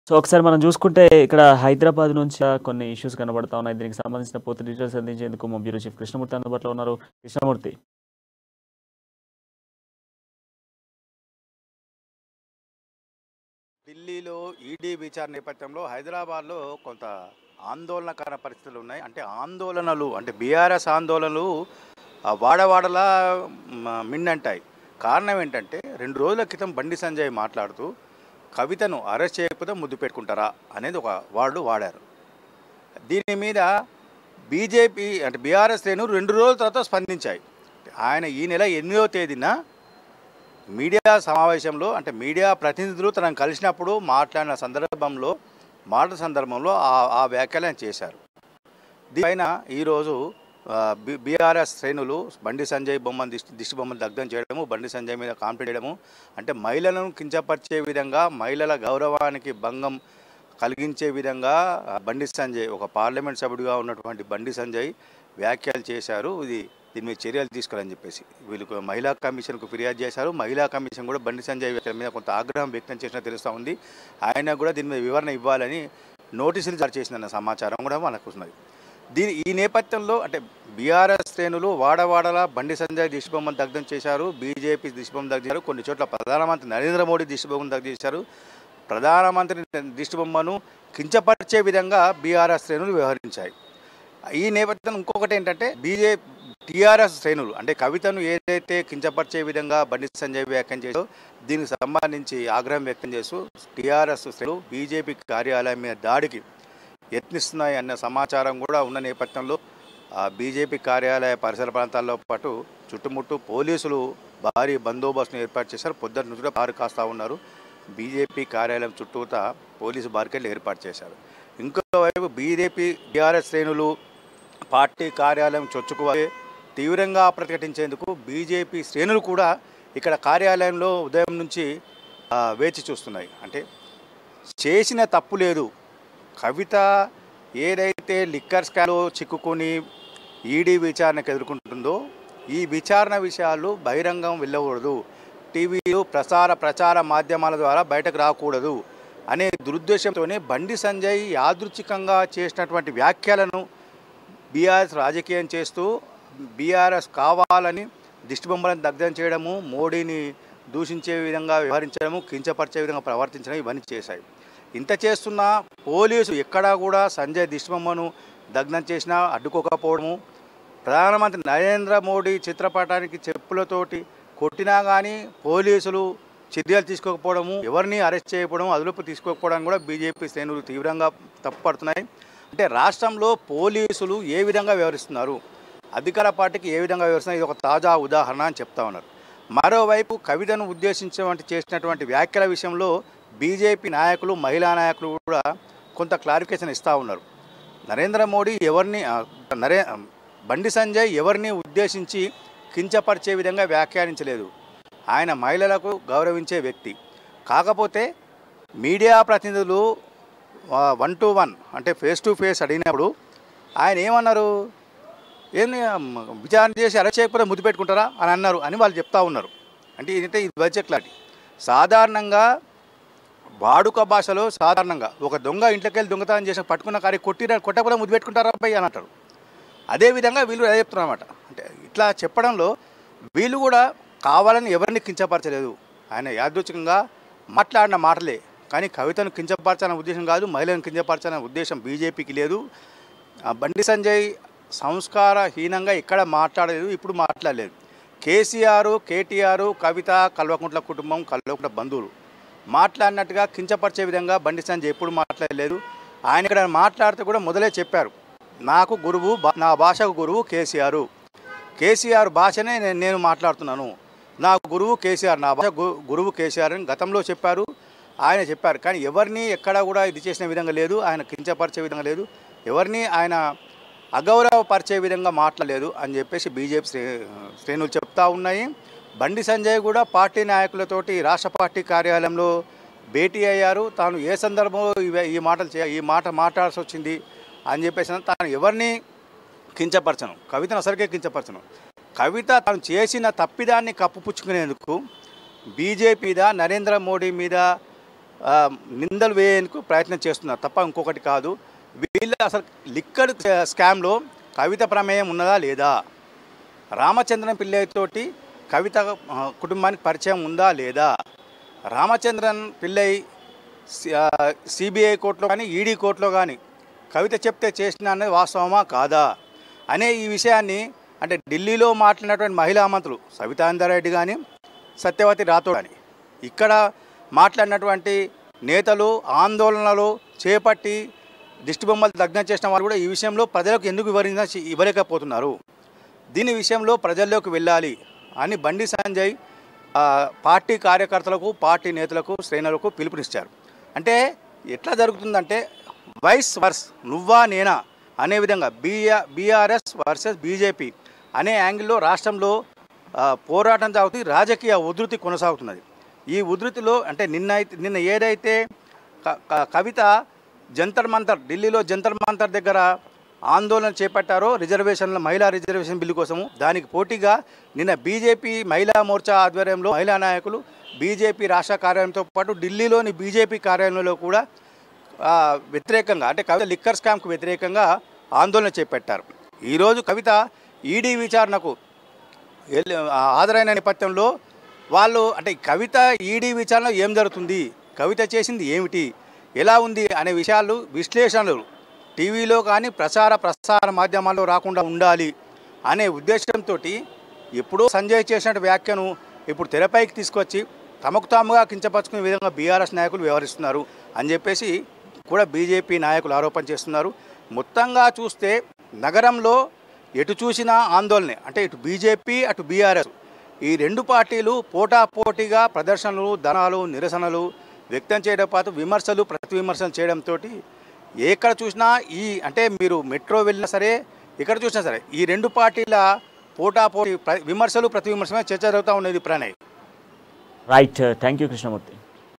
so ఒకసారి మనం చూసుకుంటే ఇక్కడ హైదరాబాద్ నుంచి కొన్ని ఇష్యూస్ కనబడతా ఉన్నాయి దీనికి సంబంధించిన పూర్తి డీటెయిల్స్ అందించేందుకు మా బ్యూరో చీఫ్ కృష్ణమూర్తి అందుబాటులో ఉన్నారు కృష్ణమూర్తి ఢిల్లీలో ఈడీ విచారణ నేపథ్యంలో హైదరాబాద్లో కొంత ఆందోళనకర పరిస్థితులు ఉన్నాయి అంటే ఆందోళనలు అంటే బీఆర్ఎస్ ఆందోళనలు ఆ, వాడవాడలా మ- మిన్నంటాయి కారణం ఏంటంటే రెండు రోజుల క్రితం బండి సంజయ్ మాట్లాడుతూ కవితను అరెస్ట్ చేయకపోతే ముద్దు పెట్టుకుంటారా అనేది ఒక వాళ్ళు వాడారు దీని మీద బీజేపీ అంటే బీఆర్ఎస్ శ్రేణులు రెండు రోజుల తర్వాత స్పందించాయి ఆయన ఈ నెల ఎనిమిదవ తేదీన మీడియా సమావేశంలో అంటే మీడియా ప్రతినిధులు తనను కలిసినప్పుడు మాట్లాడిన సందర్భంలో మాట సందర్భంలో ఆ ఆ వ్యాఖ్యలు ఆయన చేశారు దీనిపైన ఈరోజు ఆ, బి బీఆర్ఎస్ శ్రేణులు బండి సంజయ్ బొమ్మను దిష్టి దిష్టి బొమ్మను దగ్ధం చేయడము బండి సంజయ్ మీద కాంప్లైంట్ చేయడము అంటే మహిళలను కించపరిచే విధంగా మహిళల గౌరవానికి భంగం కలిగించే విధంగా ఆ, బండి సంజయ్ ఒక పార్లమెంట్ సభ్యుడిగా ఉన్నటువంటి బండి సంజయ్ వ్యాఖ్యలు చేశారు ఇది దీని మీద చర్యలు తీసుకోవాలని చెప్పేసి వీళ్ళకు మహిళా కమిషన్కు ఫిర్యాదు చేశారు మహిళా కమిషన్ కూడా బండి సంజయ్ వ్యాఖ్యల మీద కొంత ఆగ్రహం వ్యక్తం చేసినా తెలుస్తూ ఉంది ఆయన కూడా దీని మీద వివరణ ఇవ్వాలని నోటీసులు జారీ చేసిందన్న సమాచారం కూడా మనకు ఉన్నది దీని ఈ నేపథ్యంలో అంటే బీఆర్ఎస్ శ్రేణులు వాడవాడలా బండి సంజయ్ దిష్టిబొమ్మను దగ్ధం చేశారు బీజేపీ దిష్టిబొమ్మ దగ్ధం చేశారు కొన్ని చోట్ల ప్రధానమంత్రి నరేంద్ర మోడీ దిష్టిబొమ్మను దగ్ధం చేశారు ప్రధానమంత్రి దిష్టిబొమ్మను కించపరిచే విధంగా బీఆర్ఎస్ శ్రేణులు వ్యవహరించాయి ఈ నేపథ్యంలో ఇంకొకటి ఏంటంటే బీజే టీఆర్ఎస్ శ్రేణులు అంటే కవితను ఏదైతే కించపరిచే విధంగా బండి సంజయ్ వ్యాఖ్యం చేసో దీనికి సంబంధించి ఆగ్రహం వ్యక్తం చేస్తూ టీఆర్ఎస్ శ్రేణులు బీజేపీ కార్యాలయం మీద దాడికి యత్నిస్తున్నాయి అన్న సమాచారం కూడా ఉన్న నేపథ్యంలో ఆ బీజేపీ కార్యాలయ పరిసర ప్రాంతాల్లో పాటు చుట్టుముట్టు పోలీసులు భారీ బందోబస్తును ఏర్పాటు చేశారు పొద్దున్న నుంచి కూడా బారు కాస్తా ఉన్నారు బీజేపీ కార్యాలయం చుట్టూత పోలీసు బారికేడ్లు ఏర్పాటు చేశారు ఇంకోవైపు బీజేపీ బీఆర్ఎస్ శ్రేణులు పార్టీ కార్యాలయం చొచ్చుకుపోయి తీవ్రంగా ప్రతిఘటించేందుకు బీజేపీ శ్రేణులు కూడా ఇక్కడ కార్యాలయంలో ఉదయం నుంచి ఆ, వేచి చూస్తున్నాయి అంటే చేసిన తప్పు లేదు కవిత ఏదైతే లిక్కర్ స్కామ్లో చిక్కుకొని ఈడీ విచారణకు ఎదుర్కొంటుందో ఈ విచారణ విషయాలు బహిరంగం వెళ్ళకూడదు టీవీలు ప్రసార ప్రచార మాధ్యమాల ద్వారా బయటకు రాకూడదు అనే దురుద్దేశంతోనే బండి సంజయ్ యాదృచ్ఛికంగా చేసినటువంటి వ్యాఖ్యలను బీఆర్ఎస్ రాజకీయం చేస్తూ బీఆర్ఎస్ కావాలని దిష్టిబొమ్మలను దగ్ధం చేయడము మోడీని దూషించే విధంగా వ్యవహరించడము కించపరిచే విధంగా ప్రవర్తించడం ఇవన్నీ చేశాయి ఇంత చేస్తున్నా పోలీసు ఎక్కడా కూడా సంజయ్ దిష్టిబొమ్మను దగ్ధం చేసినా అడ్డుకోకపోవడము ప్రధానమంత్రి నరేంద్ర మోడీ చిత్రపటానికి చెప్పులతోటి కొట్టినా కానీ పోలీసులు చర్యలు తీసుకోకపోవడము ఎవరిని అరెస్ట్ చేయకపోవడం అదుపు తీసుకోకపోవడం కూడా బీజేపీ శ్రేణులు తీవ్రంగా తప్పుపడుతున్నాయి అంటే రాష్ట్రంలో పోలీసులు ఏ విధంగా వ్యవహరిస్తున్నారు అధికార పార్టీకి ఏ విధంగా వ్యవహరిస్తున్నారు ఇది ఒక తాజా ఉదాహరణ అని చెప్తా ఉన్నారు మరోవైపు కవితను ఉద్దేశించినటువంటి చేసినటువంటి వ్యాఖ్యల విషయంలో బీజేపీ నాయకులు మహిళా నాయకులు కూడా కొంత క్లారిఫికేషన్ ఇస్తూ ఉన్నారు నరేంద్ర మోడీ ఎవరిని ఆ, నరే బండి సంజయ్ ఎవరిని ఉద్దేశించి కించపరిచే విధంగా వ్యాఖ్యానించలేదు ఆయన మహిళలకు గౌరవించే వ్యక్తి కాకపోతే మీడియా ప్రతినిధులు వన్ టు వన్ అంటే ఫేస్ టు ఫేస్ అడిగినప్పుడు ఆయన ఏమన్నారు ఏంది మ్, విచారణ చేసి అరెస్ట్ చేయకపోతే ముద్దు పెట్టుకుంటారా అని అన్నారు అని వాళ్ళు చెప్తా ఉన్నారు అంటే ఇదైతే ఇది వచ్చే క్లారిటీ సాధారణంగా వాడుక భాషలో సాధారణంగా ఒక దొంగ ఇంట్లోకి వెళ్ళి దొంగతనం చేసి పట్టుకున్న కారి కొట్టిన కొట్టకపోతే ముద్దు పెట్టుకుంటారా అబ్బాయి అని అంటారు అదేవిధంగా వీళ్ళు అదే చెప్తున్నారు అనమాట అంటే ఇట్లా చెప్పడంలో వీళ్ళు కూడా కావాలని ఎవరిని కించపరచలేదు ఆయన యాదృచ్ఛికంగా మాట్లాడిన మాటలే కానీ కవితను కించపరచాలనే ఉద్దేశం కాదు మహిళను కించపరచాలనే ఉద్దేశం బీజేపీకి లేదు ఆ బండి సంజయ్ సంస్కారహీనంగా ఎక్కడ మాట్లాడలేదు ఇప్పుడు మాట్లాడలేదు కేసీఆర్ కేటీఆర్ కవిత కల్వకుంట్ల కుటుంబం కల్వకుంట్ల బంధువులు మాట్లాడినట్టుగా కించపరిచే విధంగా బండి సంజయ్ ఎప్పుడు మాట్లాడలేదు ఆయన ఇక్కడ మాట్లాడితే కూడా మొదలే చెప్పారు నాకు గురువు బా- నా భాషకు గురువు కేసీఆర్ కేసీఆర్ భాషనే నేను నేను మాట్లాడుతున్నాను నా గురువు కేసీఆర్ నా భాష గు- గురువు కేసీఆర్ అని గతంలో చెప్పారు ఆయన చెప్పారు కానీ ఎవరిని ఎక్కడా కూడా ఇది చేసిన విధంగా లేదు ఆయన కించపరిచే విధంగా లేదు ఎవరిని ఆయన అగౌరవపరిచే విధంగా మాట్లాడలేదు అని చెప్పేసి బీజేపీ శ్రే శ్రేణులు చెప్తా ఉన్నాయి బండి సంజయ్ కూడా పార్టీ నాయకులతోటి రాష్ట్ర పార్టీ కార్యాలయంలో భేటీ అయ్యారు తాను ఏ సందర్భంలో ఇవే- ఈ మాటలు చే ఈ మాట మాట్లాడాల్సి వచ్చింది అని చెప్పేసి తాను ఎవరిని కించపరచను కవితను అసలుకే కించపరచను కవిత తాను చేసిన తప్పిదాన్ని కప్పుపుచ్చుకునేందుకు బీజేపీ మీద నరేంద్ర మోడీ మీద ఆ, నిందలు వేయేందుకు ప్రయత్నం చేస్తున్నారు తప్ప ఇంకొకటి కాదు వీళ్ళు అసలు లిక్కర్ స్కామ్లో కవిత ప్రమేయం ఉన్నదా లేదా రామచంద్రన్ పిల్లయ్యతోటి కవిత ఆ, కుటుంబానికి పరిచయం ఉందా లేదా రామచంద్రన్ పిల్లై సిబిఐ కోర్టులో కానీ ఈడీ కోర్టులో కానీ కవిత చెప్తే చేసిన అనేది వాస్తవమా కాదా అనే ఈ విషయాన్ని అంటే ఢిల్లీలో మాట్లాడినటువంటి మహిళా మంత్రులు సవితాందరెడ్డి కానీ సత్యవతి రాథోడ్ కానీ ఇక్కడ మాట్లాడినటువంటి నేతలు ఆందోళనలు చేపట్టి దిష్టి బొమ్మలు దగ్నం చేసిన వారు కూడా ఈ విషయంలో ప్రజలకు ఎందుకు వివరించిన ఇవ్వలేకపోతున్నారు దీని విషయంలో ప్రజల్లోకి వెళ్ళాలి అని బండి సంజయ్ ఆ, పార్టీ కార్యకర్తలకు పార్టీ నేతలకు శ్రేణులకు పిలుపునిచ్చారు అంటే ఎట్లా జరుగుతుందంటే వైస్ వర్స్ నువ్వా నేనా అనే విధంగా బీఆర్ బీఆర్ఎస్ వర్సెస్ బీజేపీ అనే యాంగిల్లో రాష్ట్రంలో ఆ, పోరాటం సాగుతుంది రాజకీయ ఉధృతి కొనసాగుతున్నది ఈ ఉధృతిలో అంటే నిన్న అయితే- నిన్న ఏదైతే క- క- కవిత జంతర్ మంతర్ ఢిల్లీలో జంతర్ మంతర్ దగ్గర ఆందోళన చేపట్టారో రిజర్వేషన్ల మహిళా రిజర్వేషన్ బిల్లు కోసము దానికి పోటీగా నిన్న బీజేపీ మహిళా మోర్చా ఆధ్వర్యంలో మహిళా నాయకులు బీజేపీ రాష్ట్ర కార్యాలయంతో పాటు ఢిల్లీలోని బీజేపీ కార్యాలయంలో కూడా ఆ, వ్యతిరేకంగా అంటే కవిత లిక్కర్ స్కామ్కు వ్యతిరేకంగా ఆందోళన చేపట్టారు ఈరోజు కవిత ఈడీ విచారణకు ఎల్- ఆ, హాజరైన నేపథ్యంలో వాళ్ళు అంటే ఈ కవిత ఈడీ విచారణ ఏం జరుగుతుంది కవిత చేసింది ఏమిటి ఎలా ఉంది అనే విషయాలు విశ్లేషణలు టీవీలో కానీ ప్రచార ప్రసార మాధ్యమాల్లో రాకుండా ఉండాలి అనే ఉద్దేశంతో ఎప్పుడో సంజయ్ చేసిన వ్యాఖ్యను ఇప్పుడు తెరపైకి తీసుకొచ్చి తమకు తాముగా కించపరుచుకునే విధంగా బీఆర్ఎస్ నాయకులు వ్యవహరిస్తున్నారు అని చెప్పేసి కూడా బీజేపీ నాయకులు ఆరోపణ చేస్తున్నారు మొత్తంగా చూస్తే నగరంలో ఎటు చూసినా ఆందోళనే అంటే ఇటు బీజేపీ అటు బీఆర్ఎస్ ఈ రెండు పార్టీలు పోటాపోటీగా ప్రదర్శనలు ధనాలు నిరసనలు వ్యక్తం చేయడం పాటు విమర్శలు ప్రతి విమర్శలు చేయడంతో ఎక్కడ చూసినా ఈ అంటే మీరు మెట్రో వెళ్ళినా సరే ఎక్కడ చూసినా సరే ఈ రెండు పార్టీల పోటాపోటీ ప్ర- విమర్శలు ప్రతి విమర్శమే చర్చ జరుగుతూ ఉన్నది Pranay right thank you Krishnamurthy